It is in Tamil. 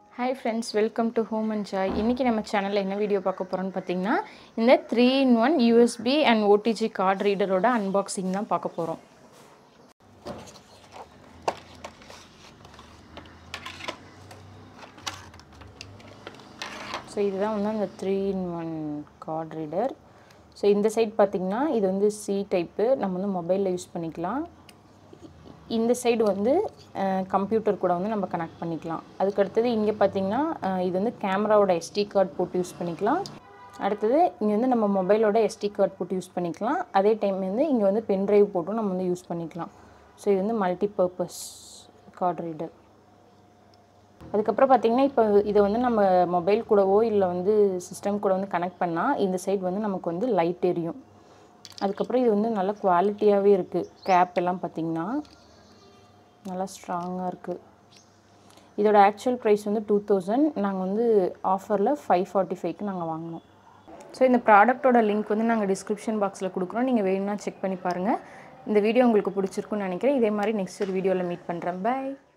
hi friends welcome to home and joy இன்றைக்கி நம்ம சேனலில் என்ன வீடியோ பார்க்க போகிறோம்னு பார்த்தீங்கன்னா இந்த three in one USB and OTG card ரீடரோட அன்பாக்சிங் தான் பார்க்க போகிறோம் ஸோ இதுதான் வந்து அந்த three in one card reader so இந்த சைட் பார்த்திங்கன்னா இது வந்து சி டைப்பு நம்ம வந்து மொபைலில் யூஸ் பண்ணிக்கலாம் இந்த சைடு வந்து கம்ப்யூட்டர் கூட வந்து நம்ம கனெக்ட் பண்ணிக்கலாம் அதுக்கு அடுத்தது இங்கே பார்த்தீங்கன்னா அஹ், இது வந்து கேமராவோட எஸ்டி கார்டு போட்டு யூஸ் பண்ணிக்கலாம் அடுத்தது இங்கே வந்து நம்ம மொபைலோட எஸ்டி கார்டு போட்டு யூஸ் பண்ணிக்கலாம் அதே டைம் வந்து இங்கே வந்து பென்ட்ரைவ் போட்டும் நம்ம வந்து யூஸ் பண்ணிக்கலாம் ஸோ இது வந்து மல்டி பர்பஸ் கார்டு ரீடர் அதுக்கப்புறம் பார்த்தீங்கன்னா இப்போ இதை வந்து நம்ம மொபைல் கூடவோ இல்லை வந்து சிஸ்டம் கூட வந்து கனெக்ட் பண்ணால் இந்த சைடு வந்து நமக்கு வந்து லைட் எரியும் அதுக்கப்புறம் இது வந்து நல்ல குவாலிட்டியாகவே இருக்குது கேப் எல்லாம் பார்த்தீங்கன்னா நல்லா ஸ்ட்ராங்காக இருக்குது இதோட ஆக்சுவல் ப்ரைஸ் வந்து டூ தௌசண்ட் நாங்கள் வந்து ஆஃபரில் ஃபைவ் ஃபார்ட்டி ஃபைவ்க்கு நாங்கள் வாங்கினோம் ஸோ இந்த ப்ராடக்ட்டோட லிங்க் வந்து நாங்கள் டிஸ்கிரிப்ஷன் பாக்ஸில் கொடுக்குறோம் நீங்கள் வேணும்னா செக் பண்ணி பாருங்கள் இந்த வீடியோ உங்களுக்கு பிடிச்சிருக்குன்னு நினைக்கிறேன் இதே மாதிரி நெக்ஸ்ட் ஒரு வீடியோவில் மீட் பண்ணுறேன் பை